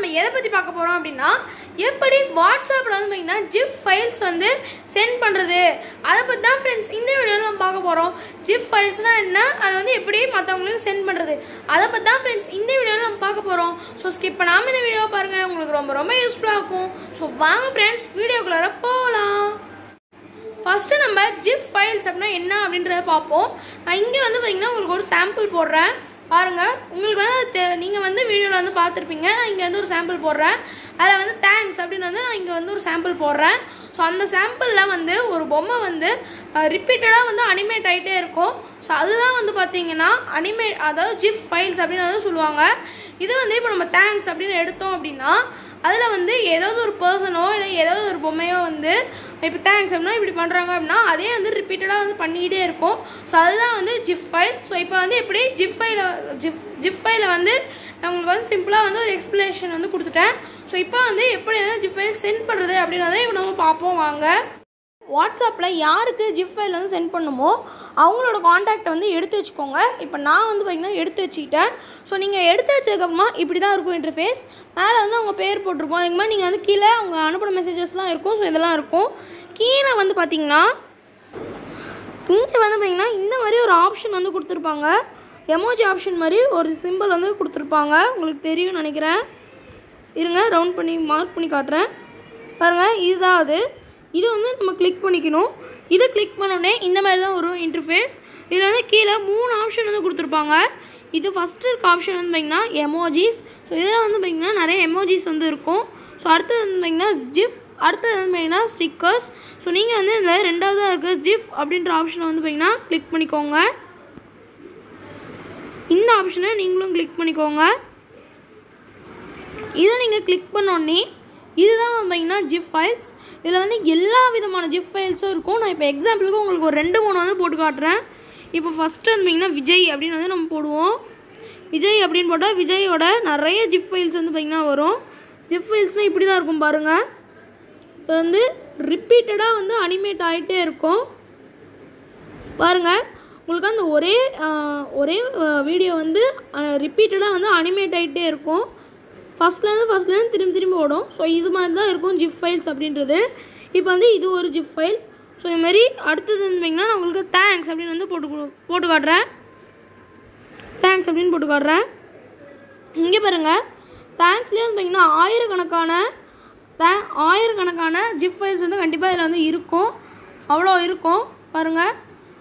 எதை பற்றி பார்க்க போகிறோம் அப்படின்னா எப்படி வாட்ஸ்அப்பில் வந்து பார்த்தீங்கன்னா ஜிப் ஃபைல்ஸ் வந்து சென்ட் பண்ணுறது அதை பற்றி தான் ஃப்ரெண்ட்ஸ் இந்த வீடியோவில் நம்ம பார்க்க போகிறோம் ஜிப் ஃபைல்ஸ்னால் என்ன அதை வந்து எப்படி மற்றவங்களுக்கு சென்ட் பண்ணுறது அதை பற்றி தான் ஃப்ரெண்ட்ஸ் இந்த வீடியோவில் நம்ம பார்க்க போகிறோம் ஸோ ஸ்கிப் பண்ணாமல் இந்த வீடியோவை பாருங்கள் உங்களுக்கு ரொம்ப ரொம்ப யூஸ்ஃபுல்லாக இருக்கும் ஸோ வாங்க ஃப்ரெண்ட்ஸ் வீடியோக்குள்ளார போகலாம் ஃபஸ்ட்டு நம்ம ஜிப் ஃபைல்ஸ் அப்படின்னா என்ன அப்படின்றத பார்ப்போம் நான் இங்கே வந்து பார்த்தீங்கன்னா உங்களுக்கு ஒரு சாம்பிள் போடுறேன் பாருங்க உங்களுக்கு வந்து தெ- நீங்கள் வந்து வீடியோவில் வந்து பார்த்துருப்பீங்க நான் இங்கே வந்து ஒரு சாம்பிள் போடுறேன் அதில் வந்து தேங்க்ஸ் அப்படின்னு வந்து நான் இங்கே வந்து ஒரு சாம்பிள் போடுறேன் ஸோ அந்த சாம்பிளில் வந்து ஒரு பொம்மை வந்து ரிப்பீட்டடாக வந்து அனிமேட் ஆகிட்டே இருக்கும் ஸோ அதுதான் வந்து பார்த்தீங்கன்னா அனிமேட் அதாவது ஜிப் ஃபைல்ஸ் அப்படின்னு வந்து சொல்லுவாங்க இது வந்து இப்போ நம்ம தேங்க்ஸ் அப்படின்னு எடுத்தோம் அப்படின்னா அதில் வந்து ஏதாவது ஒரு பர்சனோ இல்லை ஏதாவது ஒரு பொம்மையோ வந்து இப்போ தேங்க்ஸ் அப்படின்னா இப்படி பண்ணுறாங்க அப்படின்னா அதே வந்து ரிப்பீட்டடாக வந்து பண்ணிக்கிட்டே இருக்கும் ஸோ அதுதான் வந்து ஜிப் ஃபைல் ஸோ இப்போ வந்து எப்படி ஜிப் ஃபைல ஜிப் ஜிப் ஃபைல வந்து நான் உங்களுக்கு வந்து சிம்பிளாக வந்து ஒரு எக்ஸ்பிளனேஷன் வந்து கொடுத்துட்டேன் ஸோ இப்போ வந்து எப்படி வந்து ஜிப் ஃபைல் சென்ட் பண்ணுறது அப்படின்றத இப்போ நம்ம பார்ப்போம் வாங்க வாட்ஸ்அப்பில் யாருக்கு ஜிப் ஃபைல் வந்து சென்ட் பண்ணுமோ அவங்களோட காண்டாக்டை வந்து எடுத்து வச்சுக்கோங்க இப்போ நான் வந்து பார்த்தீங்கன்னா எடுத்து வச்சுக்கிட்டேன் ஸோ நீங்கள் எடுத்து வச்சதுக்கப்புறமா இப்படி தான் இருக்கும் இன்டர்ஃபேஸ் மேலே வந்து அவங்க பேர் போட்டிருப்போம் அதுக்கு மாதிரி நீங்கள் வந்து கீழே அவங்க அனுப்பின மெசேஜஸ்லாம் இருக்கும் ஸோ இதெல்லாம் இருக்கும் கீழே வந்து பார்த்தீங்கன்னா இங்கே வந்து பார்த்தீங்கன்னா இந்த மாதிரி ஒரு ஆப்ஷன் வந்து கொடுத்துருப்பாங்க எமோஜி ஆப்ஷன் மாதிரி ஒரு சிம்பிள் வந்து கொடுத்துருப்பாங்க உங்களுக்கு தெரியும்னு நினைக்கிறேன் இருங்க ரவுண்ட் பண்ணி மார்க் பண்ணி காட்டுறேன் பாருங்கள் இதுதான் அது இது வந்து நம்ம கிளிக் பண்ணிக்கணும் இதை கிளிக் பண்ணோடனே இந்த மாதிரி தான் வரும் இன்டர்ஃபேஸ் இதில் வந்து கீழே மூணு ஆப்ஷன் வந்து கொடுத்துருப்பாங்க இது ஃபஸ்ட்டு இருக்க ஆப்ஷன் வந்து பார்த்திங்கன்னா எமோஜிஸ் ஸோ இதில் வந்து பார்த்திங்கன்னா நிறைய எமோஜிஸ் வந்து இருக்கும் ஸோ அடுத்தது வந்து பார்த்திங்கன்னா ஜிஃப் அடுத்தது வந்து பார்த்திங்கன்னா ஸ்டிக்கர்ஸ் ஸோ நீங்கள் வந்து இந்த ரெண்டாவதாக இருக்க ஜிஃப் அப்படின்ற ஆப்ஷனை வந்து பார்த்திங்கன்னா கிளிக் பண்ணிக்கோங்க இந்த ஆப்ஷனை நீங்களும் கிளிக் பண்ணிக்கோங்க இதை நீங்கள் கிளிக் பண்ணோடனே இதுதான் வந்து பார்த்தீங்கன்னா ஜிப் ஃபைல்ஸ் இதில் வந்து எல்லா விதமான ஜிப் ஃபைல்ஸும் இருக்கும் நான் இப்போ எக்ஸாம்பிளுக்கு உங்களுக்கு ஒரு ரெண்டு மூணு வந்து போட்டு காட்டுறேன் இப்போ ஃபஸ்ட்டு வந்து பார்த்தீங்கன்னா விஜய் அப்படின்னு வந்து நம்ம போடுவோம் விஜய் அப்படின்னு போட்டால் விஜயோட நிறைய ஜிப் ஃபைல்ஸ் வந்து பார்த்திங்கன்னா வரும் ஜிப் ஃபைல்ஸ்னால் இப்படி தான் இருக்கும் பாருங்கள் இது வந்து ரிப்பீட்டடாக வந்து அனிமேட் ஆகிட்டே இருக்கும் பாருங்கள் உங்களுக்கு அந்த ஒரே ஆஹ், ஒரே வீடியோ வந்து ரிப்பீட்டடாக வந்து அனிமேட் ஆகிட்டே இருக்கும் ஃபஸ்ட்லேருந்து ஃபஸ்ட்லேருந்து திரும்பி திரும்பி ஓடும் ஸோ இது மாதிரி தான் இருக்கும் ஜிப் ஃபைல்ஸ் அப்படின்றது இப்போ வந்து இது ஒரு ஜிப் ஃபைல் ஸோ இது மாதிரி அடுத்தது வந்து பார்த்தீங்கன்னா நான் உங்களுக்கு தேங்க்ஸ் அப்படின்னு வந்து போட்டு கொடு- போட்டு காட்டுறேன் தேங்க்ஸ் அப்படின்னு போட்டு காட்டுறேன் இங்கே பாருங்கள் தேங்க்ஸ்லேயே வந்து பார்த்தீங்கன்னா ஆயிரக்கணக்கான தே ஆயிரக்கணக்கான ஜிப் ஃபைல்ஸ் வந்து கண்டிப்பாக இதில் வந்து இருக்கும் அவ்வளோ இருக்கும் பாருங்கள்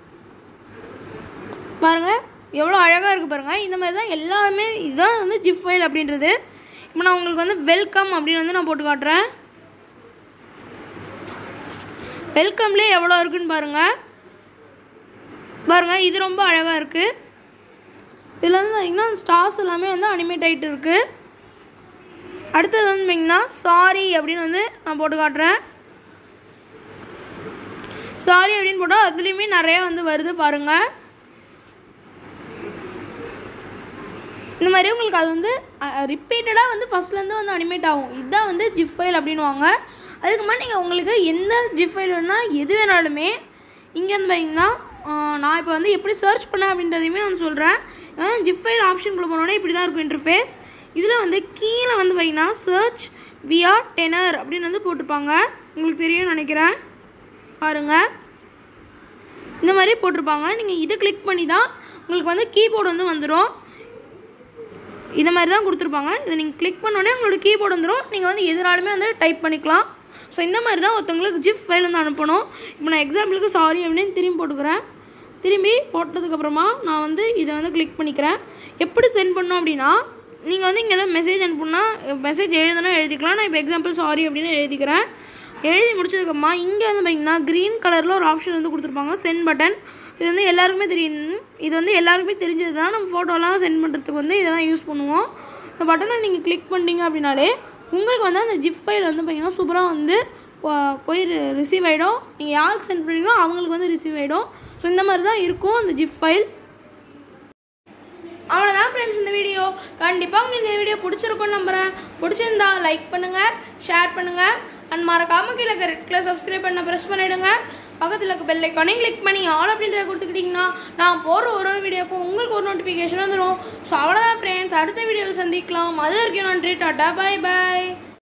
பாருங்கள் எவ்வளோ அழகாக இருக்குது பாருங்கள் இந்த மாதிரி தான் எல்லாமே இதுதான் வந்து ஜிப் ஃபைல் அப்படின்றது இப்போ நான் உங்களுக்கு வந்து வெல்கம் அப்படின்னு வந்து நான் போட்டு காட்டுறேன் வெல்கம்லேயே எவ்வளோ இருக்குன்னு பாருங்கள் பாருங்கள் இது ரொம்ப அழகாக இருக்குது இதில் வந்து பார்த்தீங்கன்னா ஸ்டார்ஸ் எல்லாமே வந்து அனிமேட் ஆகிட்டு இருக்குது அடுத்தது வந்து பார்த்தீங்கன்னா சாரி அப்படின்னு வந்து நான் போட்டு காட்டுறேன் சாரி அப்படின்னு போட்டால் அதுலேயுமே நிறையா வந்து வருது பாருங்கள் இந்த மாதிரி உங்களுக்கு அது வந்து ரிப்பீட்டடாக வந்து ஃபஸ்ட்லேருந்து வந்து அனிமேட் ஆகும் இதுதான் வந்து ஜிப் ஃபைல் அப்படின்னுவாங்க அதுக்கு மாதிரி நீங்கள் உங்களுக்கு எந்த ஜிப் ஃபைல் வேணால் எது வேணாலுமே இங்கே வந்து பார்த்தீங்கன்னா ஆஹ், நான் இப்போ வந்து எப்படி சர்ச் பண்ணேன் அப்படின்றதையுமே நான் சொல்கிறேன் ஜிப் ஃபைல் ஆப்ஷனுக்குள்ளே போனோன்னே இப்படி தான் இருக்கும் இன்டர்ஃபேஸ் இதில் வந்து கீழே வந்து பார்த்தீங்கன்னா சர்ச் வியா டெனர் அப்படின்னு வந்து போட்டிருப்பாங்க உங்களுக்கு தெரியும்னு நினைக்கிறேன் பாருங்கள் இந்த மாதிரி போட்டிருப்பாங்க நீங்கள் இதை கிளிக் பண்ணி தான் உங்களுக்கு வந்து கீபோர்டு வந்து வந்துடும் இந்த மாதிரி தான் கொடுத்துருப்பாங்க இதை நீங்கள் கிளிக் பண்ணோடனே உங்களோட கீபோர்டு வந்துடும் நீங்கள் வந்து எதுனாலுமே வந்து டைப் பண்ணிக்கலாம் ஸோ இந்த மாதிரி தான் ஒருத்தவங்களுக்கு ஜிப் ஃபைல் வந்து அனுப்பணும் இப்போ நான் எக்ஸாம்பிளுக்கு சாரி அப்படின்னு திரும்பி போட்டுக்கிறேன் திரும்பி போட்டதுக்கப்புறமா நான் வந்து இதை வந்து கிளிக் பண்ணிக்கிறேன் எப்படி சென்ட் பண்ணோம் அப்படின்னா நீங்கள் வந்து இங்கே ஏதாவது மெசேஜ் அனுப்புனா மெசேஜ் எழுதுனா எழுதிக்கலாம் நான் இப்போ எக்ஸாம்பிள் சாரி அப்படின்னு எழுதிக்கிறேன் எழுதி முடிச்சதுக்கப்புறமா இங்கே வந்து பார்த்தீங்கன்னா க்ரீன் கலரில் ஒரு ஆப்ஷன் வந்து கொடுத்துருப்பாங்க சென்ட் பட்டன் இது வந்து எல்லாருக்குமே தெரியும் இது வந்து எல்லாருக்குமே தெரிஞ்சது தான் நம்ம ஃபோட்டோலாம் சென்ட் பண்ணுறதுக்கு வந்து இதை தான் யூஸ் பண்ணுவோம் இந்த பட்டனை நீங்கள் கிளிக் பண்ணிட்டீங்க அப்படின்னாலே உங்களுக்கு வந்து அந்த ஜிப் ஃபைல் வந்து பார்த்தீங்கன்னா சூப்பராக வந்து போ- போய் ரிசீவ் ஆகிடும் நீங்கள் யாருக்கு சென்ட் பண்ணீங்களோ அவங்களுக்கு வந்து ரிசீவ் ஆகிடும் ஸோ இந்த மாதிரி தான் இருக்கும் அந்த ஜிப் ஃபைல் அவ்வளோதான் ஃப்ரெண்ட்ஸ் இந்த வீடியோ கண்டிப்பாக உங்களுக்கு இந்த வீடியோ பிடிச்சிருக்கும்னு நம்புகிறேன் பிடிச்சிருந்தா லைக் பண்ணுங்கள் ஷேர் பண்ணுங்கள் அண்ட் மறக்காம கீழே ரெட் கலர் சப்ஸ்கிரைப் பண்ண ப்ரெஸ் பண்ணிவிடுங்க பக்கத்தில் இருக்க பெல் ஐக்கானையும் கிளிக் பண்ணி ஆல் அப்படின்றத கொடுத்துக்கிட்டிங்கன்னா நான் போடுற ஒரு ஒரு வீடியோக்கும் உங்களுக்கு ஒரு நோட்டிஃபிகேஷன் வந்துடும் ஸோ அவ்வளோதான் ஃப்ரெண்ட்ஸ் அடுத்த வீடியோவில் சந்திக்கலாம் அது வரைக்கும் நன்றி டாட்டா பை பை